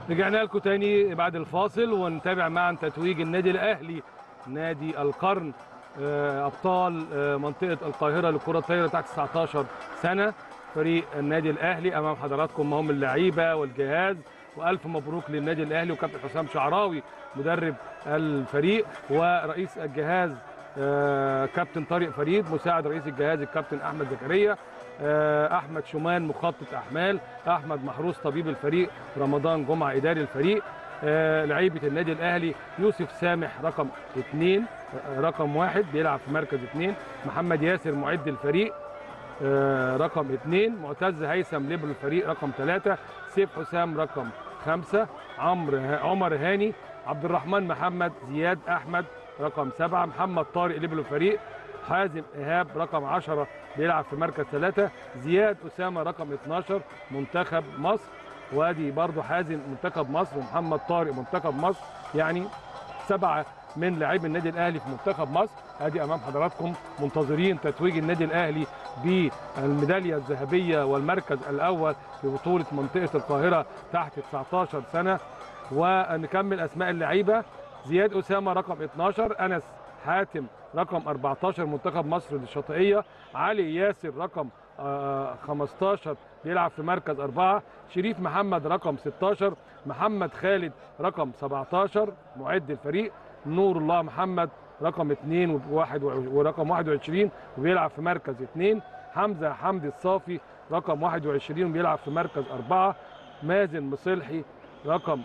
رجعنا لكم تاني بعد الفاصل ونتابع معا تتويج النادي الاهلي نادي القرن آه، ابطال آه، منطقه القاهره للكره الطايره تحت 19 سنه فريق النادي الاهلي امام حضراتكم هم اللعيبه والجهاز والف مبروك للنادي الاهلي وكابتن حسام شعراوي مدرب الفريق ورئيس الجهاز آه، كابتن طارق فريد مساعد رئيس الجهاز الكابتن احمد زكريا آه، احمد شومان مخطط احمال احمد محروس طبيب الفريق رمضان جمعه اداري الفريق آه، لعيبه النادي الاهلي يوسف سامح رقم اثنين آه، رقم واحد بيلعب في مركز اثنين محمد ياسر معد الفريق آه، رقم اثنين معتز هيثم ليبرو الفريق رقم ثلاثة سيف حسام رقم خمسة عمرو عمر هاني عبد الرحمن محمد زياد احمد رقم سبعة محمد طارق ليبرو الفريق حازم ايهاب رقم 10 بيلعب في مركز ثلاثة زياد اسامه رقم 12 منتخب مصر وادي برضو حازم منتخب مصر ومحمد طارق منتخب مصر يعني سبعه من لاعبي النادي الاهلي في منتخب مصر ادي امام حضراتكم منتظرين تتويج النادي الاهلي بالميداليه الذهبيه والمركز الاول في بطوله منطقه القاهره تحت 19 سنه ونكمل اسماء اللعيبه زياد اسامه رقم 12 انس حاتم رقم 14 منتخب مصر للشاطئيه علي ياسر رقم آه، 15 بيلعب في مركز أربعة شريف محمد رقم 16 محمد خالد رقم 17 معد الفريق نور الله محمد رقم 2 وواحد ورقم 21 وبيلعب في مركز 2 حمزة حمدي الصافي رقم 21 وبيلعب في مركز أربعة مازن مصلحي رقم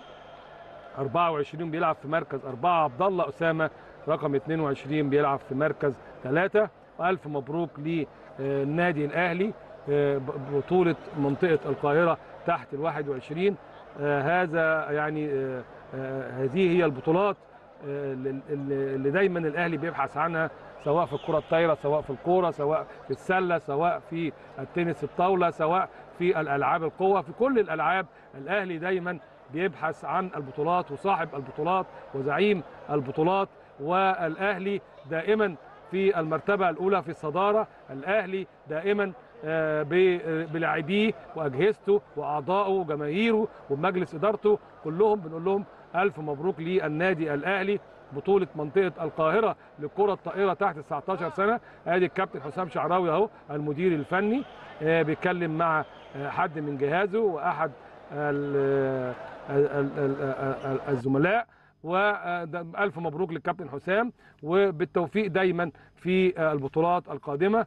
24 بيلعب في مركز أربعة عبد الله أسامة رقم 22 بيلعب في مركز ثلاثة وألف مبروك للنادي الأهلي آه، بطولة منطقة القاهرة تحت ال 21 آه، هذا يعني آه، آه، هذه هي البطولات آه، اللي- اللي اللي دايما الأهلي بيبحث عنها سواء في الكرة الطايرة سواء في الكورة سواء في السلة سواء في التنس الطاولة سواء في الألعاب القوة في كل الألعاب الأهلي دايما بيبحث عن البطولات وصاحب البطولات وزعيم البطولات والأهلي دائما في المرتبة الأولى في الصدارة الأهلي دائما آه، ب- بلاعبيه وأجهزته وأعضائه وجماهيره ومجلس إدارته كلهم بنقول لهم ألف مبروك للنادي الأهلي بطولة منطقة القاهرة للكرة الطائرة تحت 19 سنة ادي الكابتن حسام شعراوي اهو المدير الفني آه، بيتكلم مع آه، حد من جهازه واحد ال- ال- ال- ال- ال- الزملاء والف مبروك للكابتن حسام وبالتوفيق دايما في آه، البطولات القادمه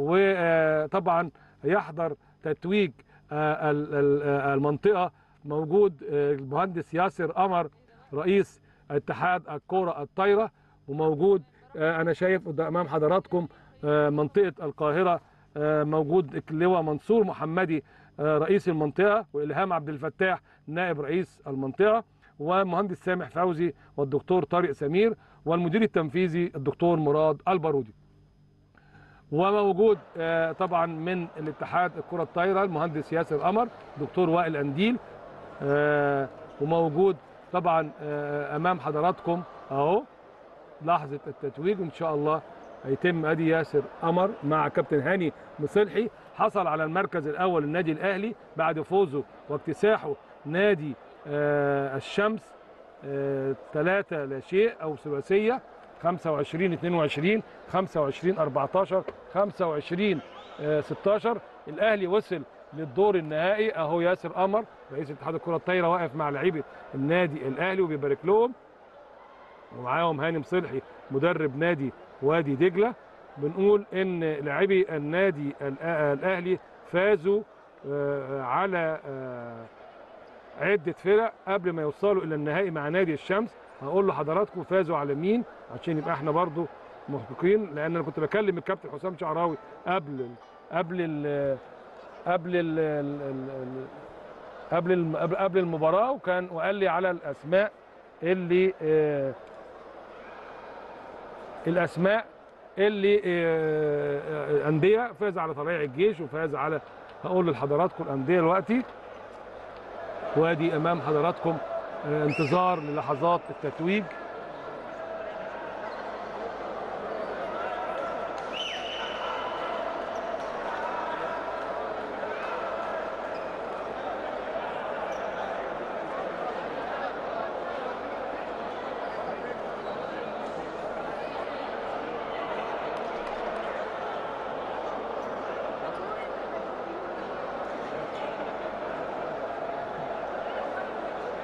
وطبعا يحضر تتويج آه، ال- ال- آه، المنطقه موجود آه، المهندس ياسر قمر رئيس اتحاد الكره الطايره وموجود آه، انا شايف قدام امام حضراتكم آه، منطقه القاهره آه، موجود اللواء منصور محمدي آه، رئيس المنطقه والهام عبد الفتاح نائب رئيس المنطقه ومهندس سامح فوزي والدكتور طارق سمير والمدير التنفيذي الدكتور مراد البارودي وموجود آه، طبعا من الاتحاد الكره الطايره المهندس ياسر قمر دكتور وائل انديل آه، وموجود طبعا آه، امام حضراتكم اهو لحظه التتويج ان شاء الله هيتم ادي ياسر قمر مع كابتن هاني مصلحي حصل على المركز الاول النادي الاهلي بعد فوزه واكتساحه نادي آه، الشمس ثلاثة لا شيء او ثلاثيه 25 22 25 14 25 آه، 16 الاهلي وصل للدور النهائي اهو ياسر قمر رئيس اتحاد الكره الطايره واقف مع لعيبه النادي الاهلي وبيبارك لهم ومعاهم هاني مصلحي مدرب نادي وادي دجله بنقول ان لاعبي النادي الأ- الاهلي فازوا آه، على آه، عده فرق قبل ما يوصلوا الى النهائي مع نادي الشمس هقول لحضراتكم فازوا على مين عشان يبقى احنا برضو محققين لان انا كنت بكلم الكابتن حسام شعراوي قبل قبل ال قبل ال ال- قبل الم- قبل قبل المباراه وكان وقال لي على الاسماء اللي آه، الاسماء اللي آه، آه، انديه فاز على طلائع الجيش وفاز على هقول لحضراتكم الانديه دلوقتي وادي امام حضراتكم آه، انتظار للحظات التتويج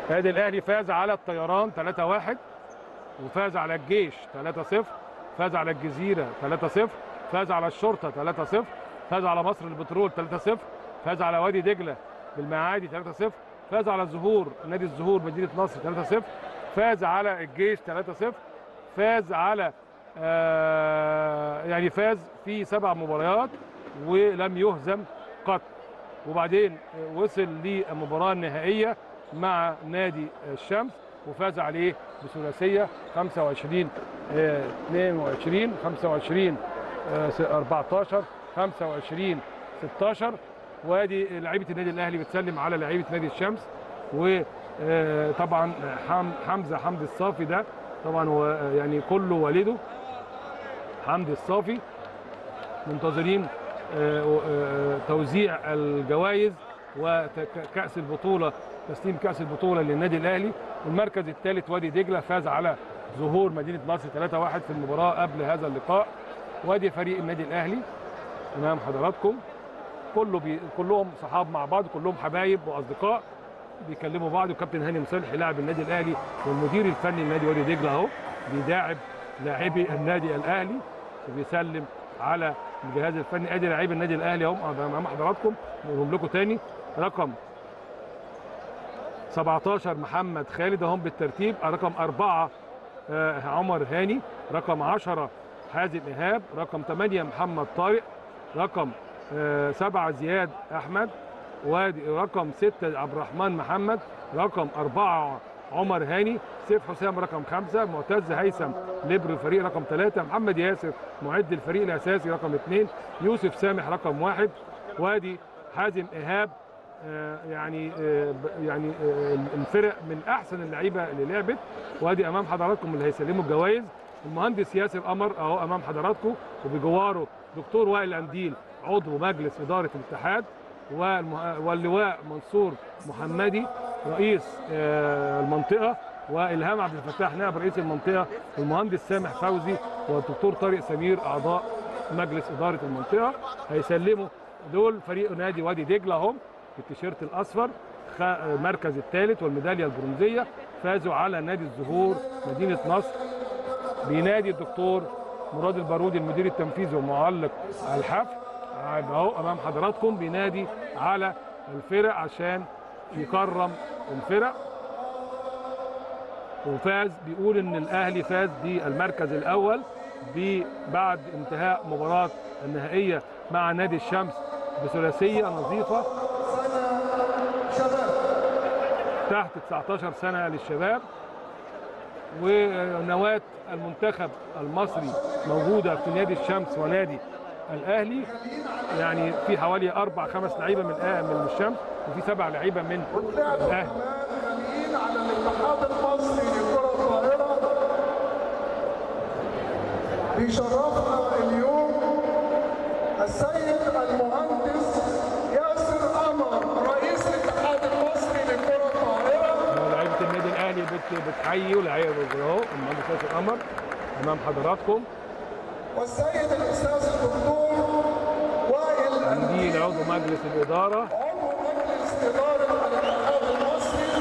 ادي الاهلي فاز على الطيران 3-1 وفاز على الجيش 3-0 فاز على الجزيره 3-0 فاز على الشرطه 3-0 فاز على مصر البترول 3-0 فاز على وادي دجله بالمعادي 3-0 فاز على الزهور نادي الزهور مدينه نصر 3-0 فاز على الجيش 3-0 فاز على آه يعني فاز في سبع مباريات ولم يهزم قط وبعدين وصل للمباراه النهائيه مع نادي الشمس وفاز عليه بثلاثيه 25 آه، 22 25 آه، 14 25 16 وادي لعيبه النادي الاهلي بتسلم على لعيبه نادي الشمس وطبعا حمزه حمدي الصافي ده طبعا هو آه، يعني كله والده حمدي الصافي منتظرين آه، آه، توزيع الجوائز وكأس البطولة تسليم كأس البطولة للنادي الأهلي والمركز الثالث وادي دجلة فاز على ظهور مدينة نصر 3-1 في المباراة قبل هذا اللقاء وادي فريق النادي الأهلي أمام حضراتكم كله بي... كلهم صحاب مع بعض كلهم حبايب وأصدقاء بيكلموا بعض وكابتن هاني مصلحي لاعب النادي الأهلي والمدير الفني لنادي وادي دجلة أهو بيداعب لاعبي النادي الأهلي وبيسلم على الجهاز الفني ادي لعيب النادي الاهلي اهم امام حضراتكم نقولهم لكم تاني رقم 17 محمد خالد اهم بالترتيب رقم أربعة آه، عمر هاني رقم 10 حازم ايهاب رقم 8 محمد طارق رقم آه، سبعة زياد احمد ورقم 6 عبد الرحمن محمد رقم أربعة عمر هاني سيف حسام رقم خمسة معتز هيثم ليبرو الفريق رقم ثلاثة محمد ياسر معد الفريق الأساسي رقم اثنين يوسف سامح رقم واحد وادي حازم إيهاب آه، يعني آه، ب- يعني آه، الفرق من احسن اللعيبه اللي لعبت وادي امام حضراتكم اللي هيسلموا الجوائز المهندس ياسر قمر اهو امام حضراتكم وبجواره دكتور وائل انديل عضو مجلس اداره الاتحاد والمه- واللواء منصور محمدي رئيس آه، المنطقه والهام عبد الفتاح نائب رئيس المنطقه والمهندس سامح فوزي والدكتور طارق سمير اعضاء مجلس اداره المنطقه هيسلموا دول فريق نادي وادي دجله هم بالتيشيرت الاصفر خ- المركز الثالث والميداليه البرونزيه فازوا على نادي الزهور مدينه نصر بينادي الدكتور مراد البارودي المدير التنفيذي ومعلق على الحفل اهو امام حضراتكم بينادي على الفرق عشان يكرم الفرق وفاز بيقول ان الاهلي فاز بالمركز الاول ب- بعد انتهاء مباراه النهائيه مع نادي الشمس بثلاثيه نظيفه تحت 19 سنه للشباب ونواه المنتخب المصري موجوده في نادي الشمس ونادي الاهلي يعني في حوالي اربع خمس لعيبه من الأه- من الشمس وفي سبع لعيبه من الاهلي خاليين على الاتحاد المصري لكرة الطائرة بيشرفنا اليوم السيد المهندس ياسر قمر رئيس الاتحاد المصري لكرة الطائرة لعيبه النادي الاهلي بت- بتحيي ولاعيبه اهو المهندس ياسر قمر امام حضراتكم والسيد الأستاذ الدكتور وائل عندي عضو مجلس الاداره عضو مجلس إدارة الاتحاد المصري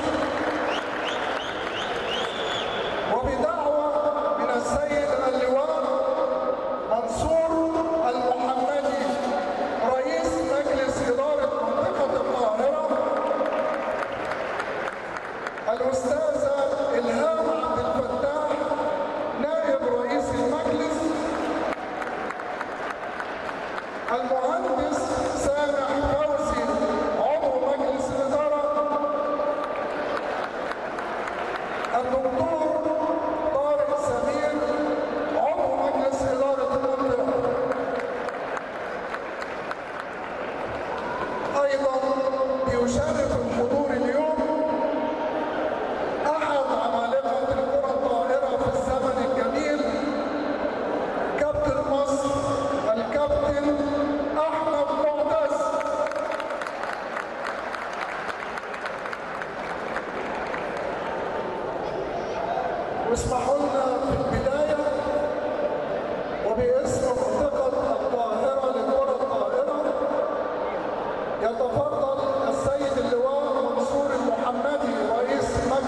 وبدعوة من السيد اللواء منصور المحمدي رئيس مجلس إدارة منطقة القاهرة الأستاذة إلهام عبد الفتاح نائب رئيس المجلس المهندس سامح فوزي عضو مجلس الإدارة الدكتور طارق سمير عضو مجلس إدارة المنطقة أيضا بيشرف الحضور اليوم أحد عمالقة الكرة الطائرة في الزمن الجميل كابتن مصر الكابتن احمد معتز واسمحوا لنا في البدايه وباسم منطقه القاهره لكره الطائره يتفضل السيد اللواء منصور المحمدي رئيس مجلس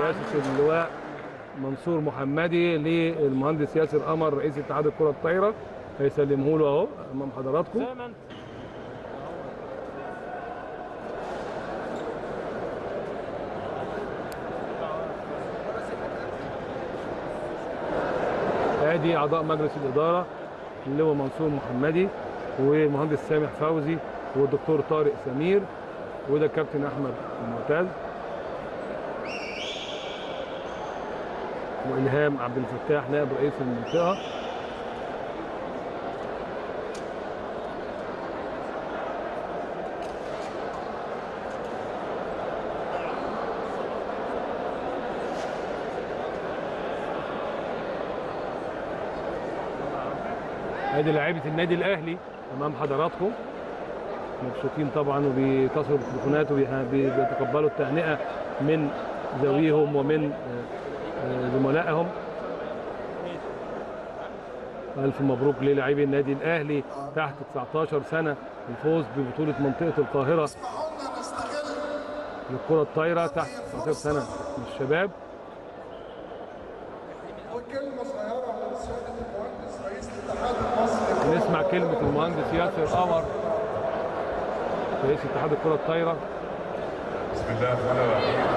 برئاسه اللواء منصور محمدي للمهندس ياسر قمر رئيس اتحاد الكره الطايره هيسلمه له اهو امام حضراتكم ادي اعضاء مجلس الاداره اللي هو منصور محمدي ومهندس سامح فوزي والدكتور طارق سمير وده الكابتن احمد المعتز والهام عبد الفتاح نائب رئيس المنطقه ادي لعيبه النادي الاهلي امام حضراتكم مبسوطين طبعا وبيتصلوا بالتليفونات وبيتقبلوا التهنئه من ذويهم ومن آه، آه، زملائهم الف مبروك للاعبي النادي الاهلي تحت 19 سنه الفوز ببطوله منطقه القاهره اسمحونا نستغل للكره الطايره تحت 19 سنه من الشباب وكلمة صغيرة من سيادة المهندس رئيس الاتحاد المصري نسمع كلمه المهندس ياسر قمر رئيس اتحاد الكره الطايره بسم الله الرحمن الرحيم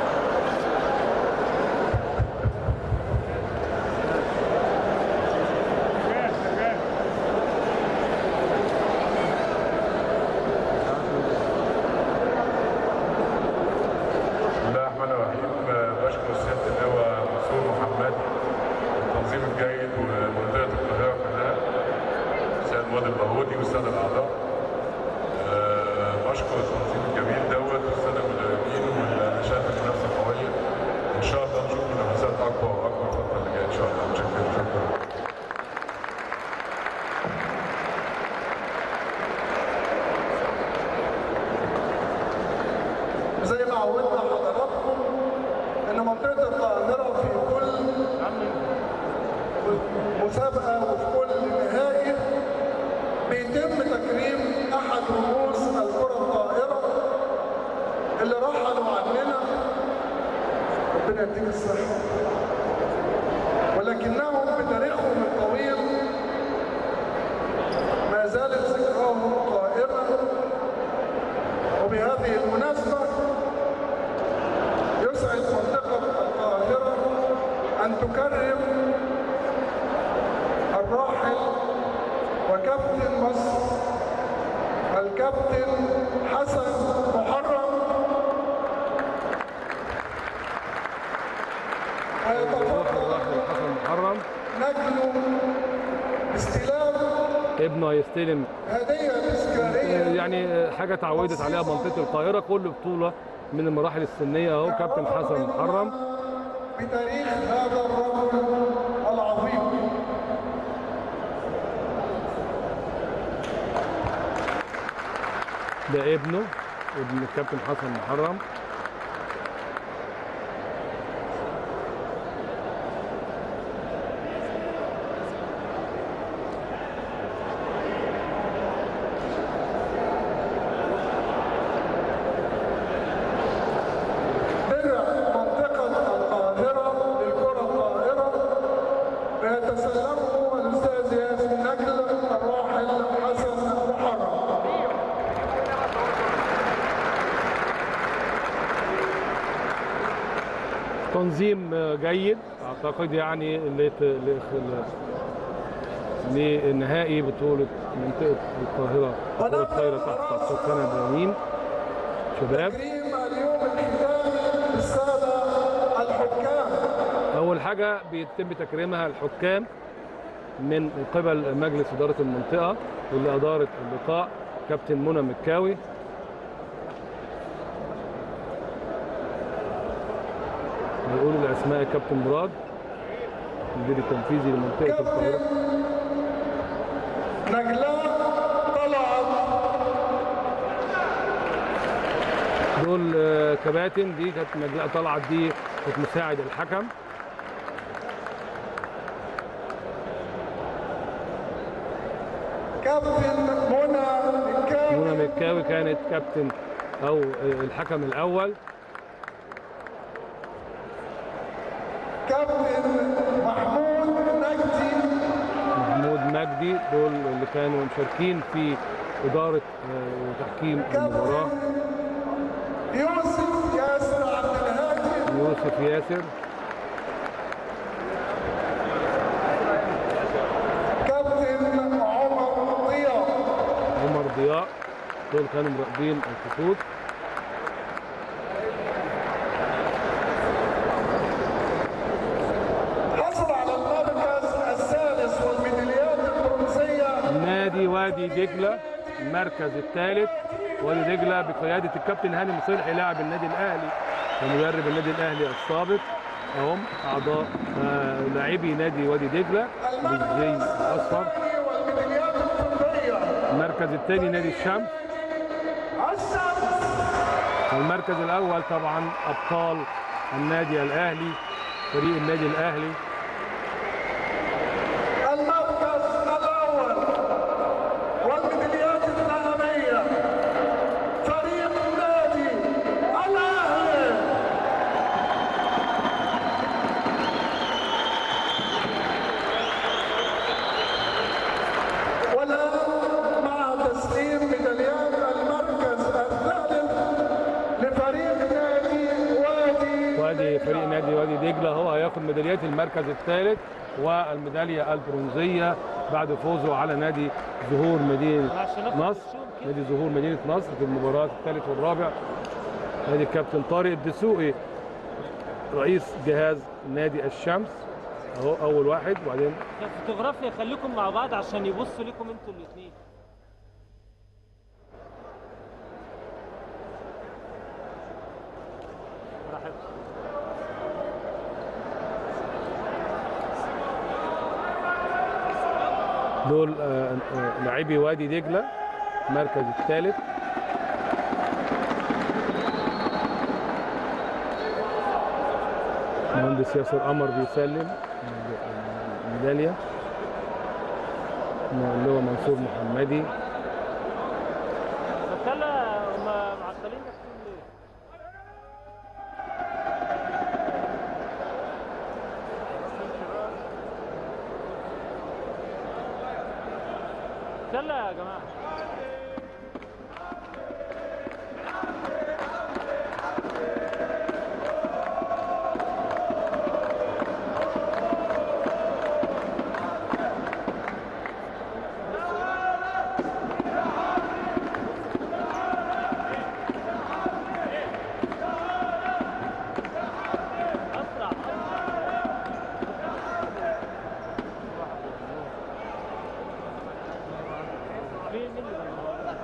بسم الله الرحمن الرحيم بشكر سيادة اللواء منصور محمد التنظيم الجيد ومنطقة القاهرة كلها السيد وادي البهودي والسادة الأعضاء آه، بشكر التنظيم الجميل دوت والساده المدربين واللي شايف المنافسه قويه ان شاء الله نشوف منافسات اكبر واكبر الفتره اللي جايه ان شاء الله متشكر شكرا زي ما عودنا حضراتكم ان منطقة القاهرة في كل مسابقة وفي كل نهائي بيتم تكريم احد رموز الكرة الطائرة اللي رحلوا عننا ربنا يديك الصحة ولكنهم بتاريخهم الطويل ما زالت ذكراهم قائمة وبهذه المناسبة يسعد منطقة القاهرة أن تكرم الراحل وكابتن مصر الكابتن حسن محرم ويتفضل حسن محرم نجله باستلام ابنه هيستلم هدية تذكارية يعني حاجه اتعودت عليها منطقه القاهره كل بطوله من المراحل السنيه اهو كابتن حسن محرم بتاريخ هذا الرجل العظيم ده ابنه ابن الكابتن حسن محرم درع منطقة القاهرة للكرة الطائرة ويتسلمه الأستاذ ياسر نجل الراحل حسن محرم تنظيم جيد اعتقد يعني لت- ل- لنهائي بطوله منطقه القاهره كره الطايره تحت 19 سنه بنين شباب تكريم اليوم الختامي للسادة الحكام اول حاجه بيتم تكريمها الحكام من قبل مجلس اداره المنطقه واللي ادارت اللقاء كابتن منى مكاوي هيقولوا الاسماء الكابتن مراد المدير التنفيذي لمنطقه القاهره كابتن نجلاء طلعت دول آه، كباتن دي كانت نجلاء طلعت دي كانت مساعد الحكم كابتن منى مكاوي منى مكاوي كانت كابتن او آه، الحكم الاول كابتن محمود نجدي محمود مجدي دول اللي كانوا مشاركين في إدارة آه، وتحكيم المباراة كابتن يوسف ياسر عبد الهادي يوسف ياسر كابتن عمر ضياء عمر ضياء دول كانوا مراقبين الخطوط حصل على المركز الثالث والميداليات البرونزيه نادي وادي دجلة المركز الثالث وادي دجلة بقيادة الكابتن هاني مصلحي لاعب النادي الأهلي ومدرب النادي الأهلي السابق هم أعضاء آه، لاعبي نادي وادي دجلة بالزي الأصفر الثاني والميداليات الفضيه المركز الثاني نادي الشمس الشمس والمركز الأول طبعا أبطال النادي الأهلي فريق النادي الأهلي المركز الاول والميداليات الذهبيه فريق نادي الاهلي والان مع تسليم ميداليات المركز الثالث لفريق نادي وادي وادي فريق نادي وادي دجله هو هياخد ميداليات المركز الثالث والميداليه البرونزيه بعد فوزه على نادي ظهور مدينه نصر نادي ظهور مدينه نصر في المباراه الثالث والرابع نادي الكابتن طارق الدسوقي رئيس جهاز نادي الشمس اهو اول واحد وبعدين فوتوغرافيا خليكم مع بعض عشان يبصوا لكم انتوا الاثنين براحتكم دول آه، آه، لاعبي وادي دجله المركز الثالث مهندس ياسر قمر بيسلم الميداليه اللي هو منصور محمدي فتلا هم معطلين نفسهم ليه؟ فتلا يا جماعه اسرع مين مين اللي غنى؟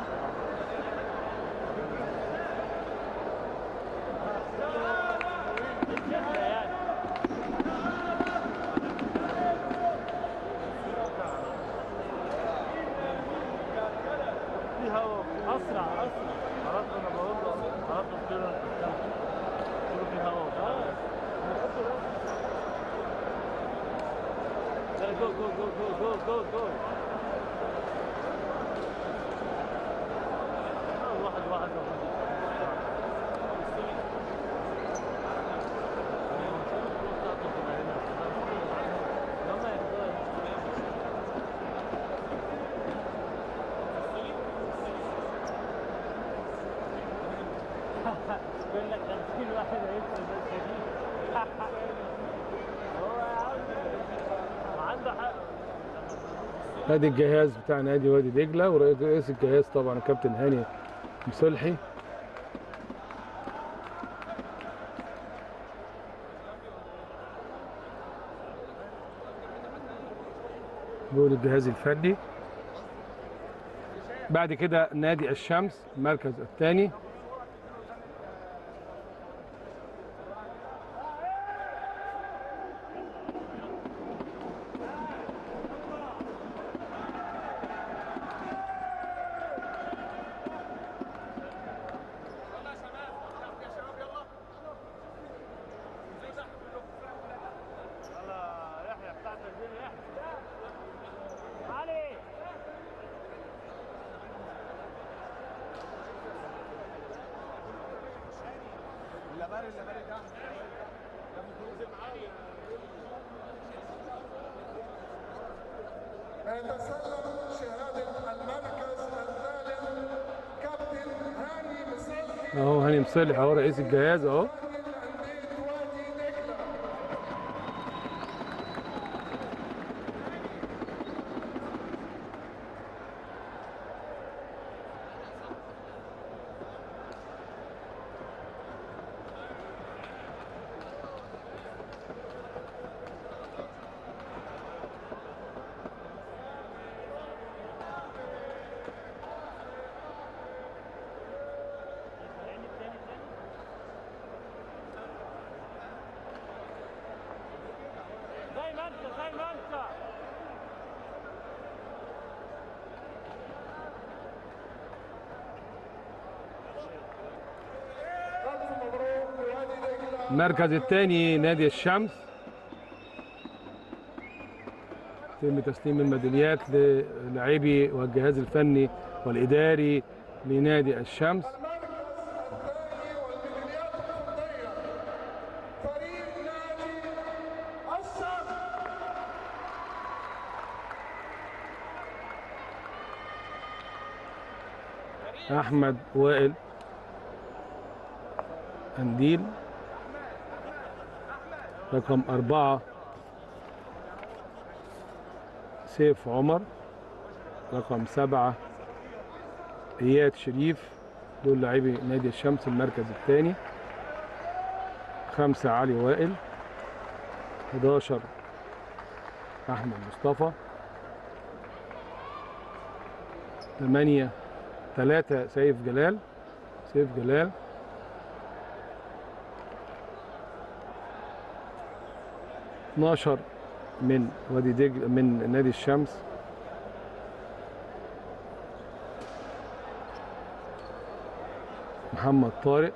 الجدة يعني في هوا اسرع اسرع خلاص انا بقول له خلاص كده كله في هوا اه جو جو جو جو جو جو جو واحد واحد واحد يقول لك 50 واحد هيدخل بس شديد هو يا عم وعنده حق ادي الجهاز بتاع نادي وادي دجله ورئيس الجهاز طبعا الكابتن هاني مصلحي دول الجهاز الفني بعد كده نادي الشمس المركز الثاني يلا يحيى بتاعت الدنيا يحيى علي اللباري اللباري ده ده المفروض ينزل معايا هيتسلم شهادة المركز الثالث كابتن هاني مسلحي اهو هاني مصلح اهو رئيس الجهاز اهو نادي الأندية وادي دجلة زي ما انت زي ما انت ألف مبروك لوادي دجلة المركز الثاني نادي الشمس يتم تسليم الميداليات للاعبي والجهاز الفني والاداري لنادي الشمس المركز الثاني والميداليات الفضية فريق نادي الشمس احمد وائل قنديل رقم أربعة سيف عمر رقم سبعة إياد شريف دول لاعبي نادي الشمس المركز الثاني خمسة علي وائل 11 أحمد مصطفى ثمانية ثلاثة سيف جلال سيف جلال اتناشر من وادي دجل من نادي الشمس محمد طارق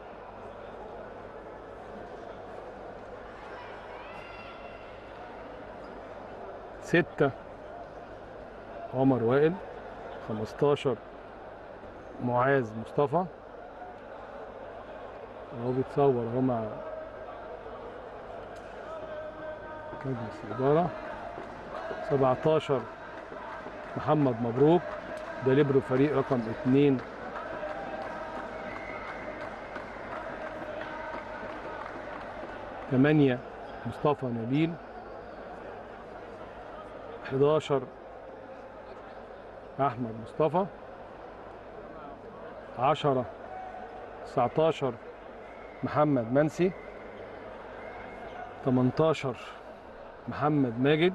ستة عمر وائل خمستاشر معاذ مصطفى اهو بيتصور اهو مع مجلس الإدارة 17 محمد مبروك ده ليبرو فريق رقم 2 8 مصطفى نبيل 11 أحمد مصطفى 10 19 محمد منسي 18 محمد ماجد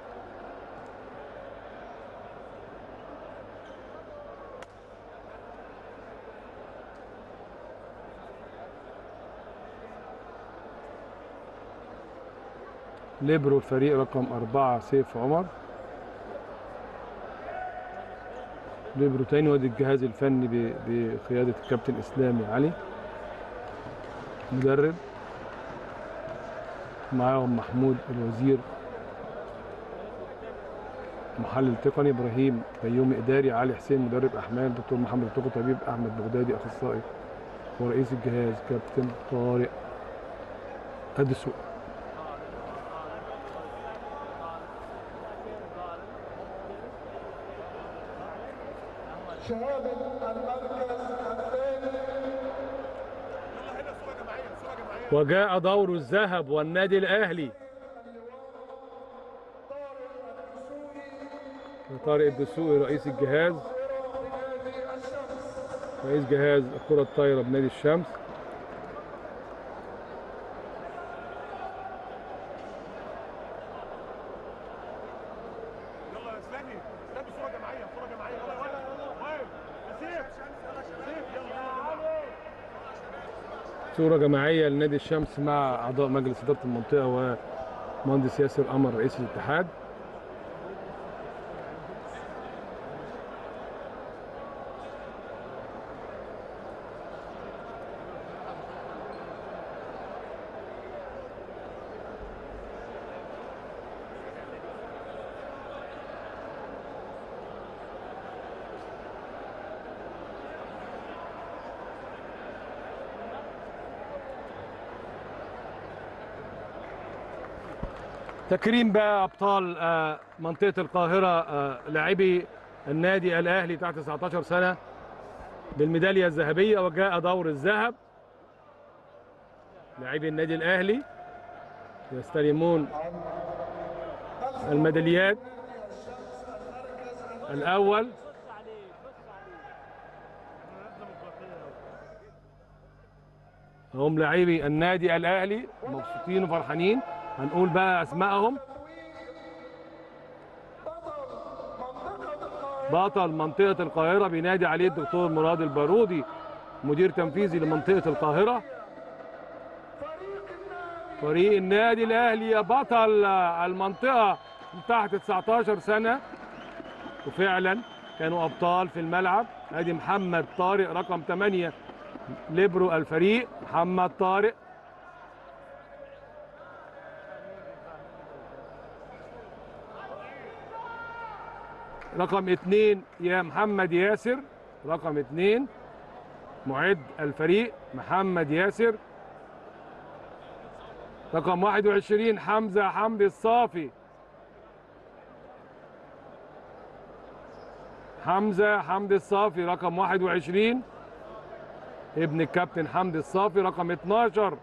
ليبرو الفريق رقم أربعة سيف عمر ليبرو تاني وادي الجهاز الفني ب- بقيادة الكابتن إسلامي علي مدرب معاهم محمود الوزير محلل تقني ابراهيم بيومي اداري علي حسين مدرب احمال دكتور محمد التوقي طبيب احمد بغدادي اخصائي ورئيس الجهاز كابتن طارق ادسو شهادة المركز الثاني وجاء دور الذهب والنادي الاهلي طارق الدسوقي رئيس الجهاز نادي الشمس رئيس جهاز الكرة الطايرة بنادي الشمس يلا يا اسلامي اسلامي صوره جماعيه صوره جماعيه يلا يلا يلا واقف سيف سيف يلا صورة جماعية لنادي الشمس مع أعضاء مجلس إدارة المنطقة ومهندس ياسر قمر رئيس الاتحاد تكريم بقى ابطال آه، منطقه القاهره آه، لاعبي النادي الاهلي تحت 19 سنه بالميداليه الذهبيه وجاء دور الذهب لاعبي النادي الاهلي يستلمون الميداليات الاول هم لاعبي النادي الاهلي مبسوطين وفرحانين هنقول بقى اسمائهم بطل منطقة القاهرة بينادي عليه الدكتور مراد البارودي مدير تنفيذي لمنطقة القاهرة فريق النادي الأهلي يا بطل المنطقة من تحت 19 سنة وفعلا كانوا أبطال في الملعب ادي محمد طارق رقم 8 ليبرو الفريق محمد طارق رقم اثنين يا محمد ياسر رقم اثنين معد الفريق محمد ياسر رقم 21 حمزة حمدي الصافي حمزة حمدي الصافي رقم 21 ابن الكابتن حمدي الصافي رقم 12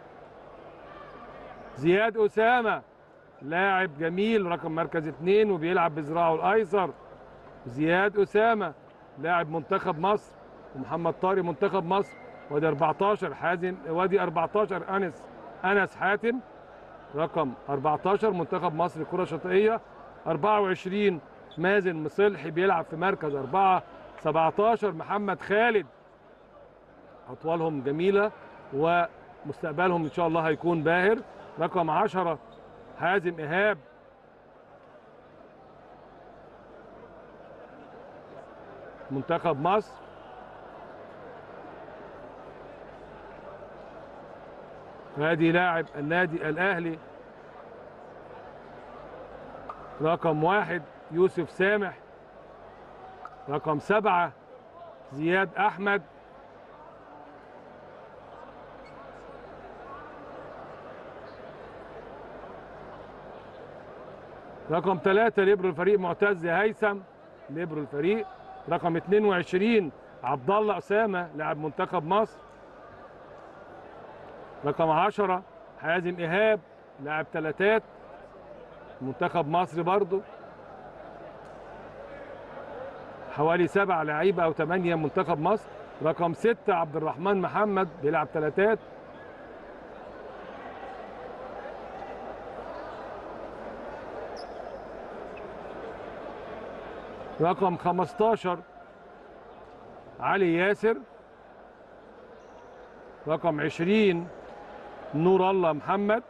زياد أسامة لاعب جميل رقم مركز اثنين وبيلعب بذراعه الايسر زياد اسامه لاعب منتخب مصر ومحمد طارق منتخب مصر وادي 14 حازم وادي 14 انس انس حاتم رقم 14 منتخب مصر الكره الشاطئيه 24 مازن مصلحي بيلعب في مركز 4 17 محمد خالد اطوالهم جميله ومستقبلهم ان شاء الله هيكون باهر رقم 10 حازم ايهاب منتخب مصر وادي لاعب النادي الاهلي رقم واحد يوسف سامح رقم سبعة زياد احمد رقم ثلاثة ليبرو الفريق معتز هيثم ليبرو الفريق رقم 22 عبد الله أسامة لاعب منتخب مصر رقم 10 حازم إيهاب لاعب ثلاثات منتخب مصر برضو حوالي سبع لعيبة أو ثمانية منتخب مصر رقم ستة عبد الرحمن محمد بيلعب ثلاثات رقم 15 علي ياسر رقم 20 نور الله محمد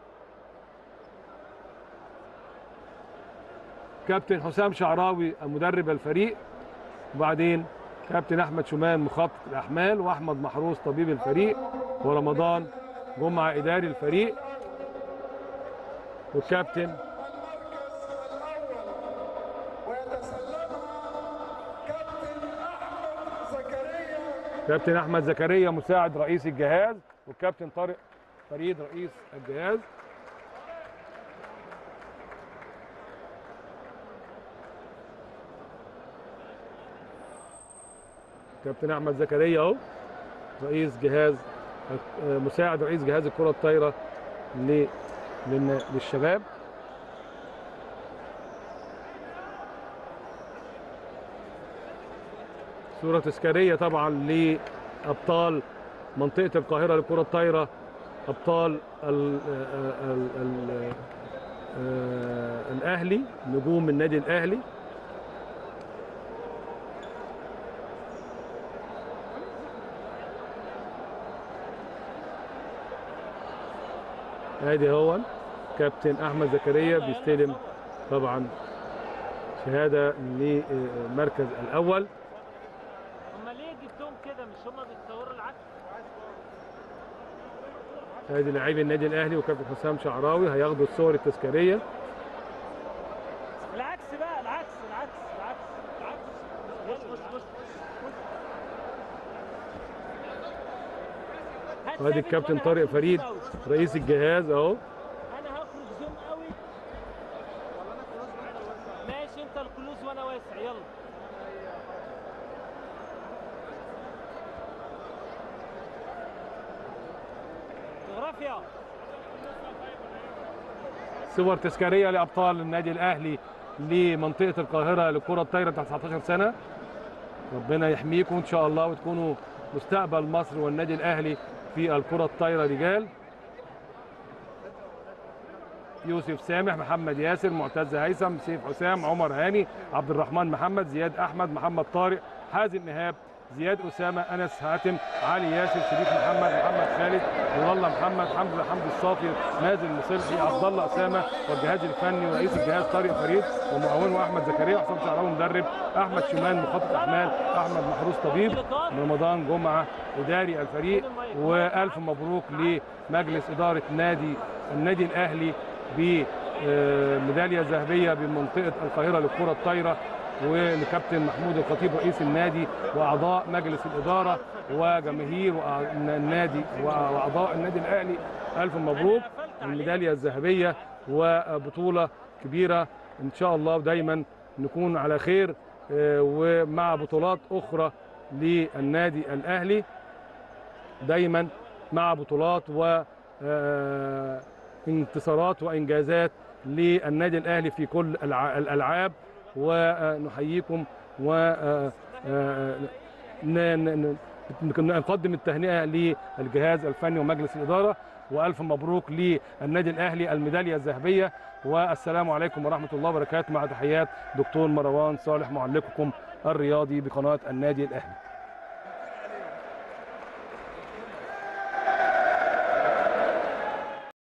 كابتن حسام شعراوي مدرب الفريق وبعدين كابتن احمد شومان مخطط الاحمال واحمد محروس طبيب الفريق ورمضان جمعه اداري الفريق والكابتن المركز الأول ويتسلمها كابتن أحمد زكريا كابتن احمد زكريا مساعد رئيس الجهاز والكابتن طارق فريد رئيس الجهاز كابتن احمد زكريا اهو رئيس جهاز آه، مساعد رئيس جهاز الكره الطايره ل- للن- للشباب صورة تذكارية طبعا لأبطال منطقة القاهرة للكرة الطايرة أبطال ال ال ال آه، الأهلي نجوم النادي الأهلي ادي هو كابتن احمد زكريا بيستلم طبعا شهاده للمركز الاول هم ليه جبتهم كده مش هم بيتصوروا العكس ادي لاعبي النادي الاهلي وكابتن حسام شعراوي هياخدوا الصور التذكاريه العكس بقى العكس العكس العكس العكس بص بص بص هات وادي ثابت الكابتن وأنا طارق هخرج فريد زوم أوي. رئيس الجهاز اهو انا هخرج زوم قوي عافيه صور تذكاريه لابطال النادي الاهلي لمنطقه القاهره للكره الطايره تحت 19 سنه ربنا يحميكم ان شاء الله وتكونوا مستقبل مصر والنادي الاهلي في الكره الطايره رجال يوسف سامح محمد ياسر معتز هيثم سيف حسام عمر هاني عبد الرحمن محمد زياد احمد محمد طارق حازم ايهاب زياد اسامه انس هاتم علي ياسر شريف محمد محمد خالد نور الله محمد حمزه حمدي الصافي مازن مصلحي عبد الله اسامه والجهاز الفني ورئيس الجهاز طارق فريد ومعاونه احمد زكريا حسام شعراوي مدرب احمد شومان مخطط احمال احمد محروس طبيب رمضان جمعه اداري الفريق والف مبروك لمجلس اداره نادي النادي الاهلي بميداليه ذهبيه بمنطقه القاهره للكره الطايره ولكابتن محمود الخطيب رئيس النادي واعضاء مجلس الاداره وجماهير وأع- النادي واعضاء النادي الاهلي الف مبروك الميداليه الذهبيه وبطوله كبيره ان شاء الله دايما نكون على خير آه، ومع بطولات اخرى للنادي الاهلي دايما مع بطولات و آه، انتصارات وانجازات للنادي الاهلي في كل الع- الالعاب ونحييكم و آه، آه، ن- ن- ن- نقدم التهنئه للجهاز الفني ومجلس الاداره والف مبروك للنادي الاهلي الميداليه الذهبيه والسلام عليكم ورحمه الله وبركاته مع تحيات دكتور مروان صالح معلقكم الرياضي بقناه النادي الاهلي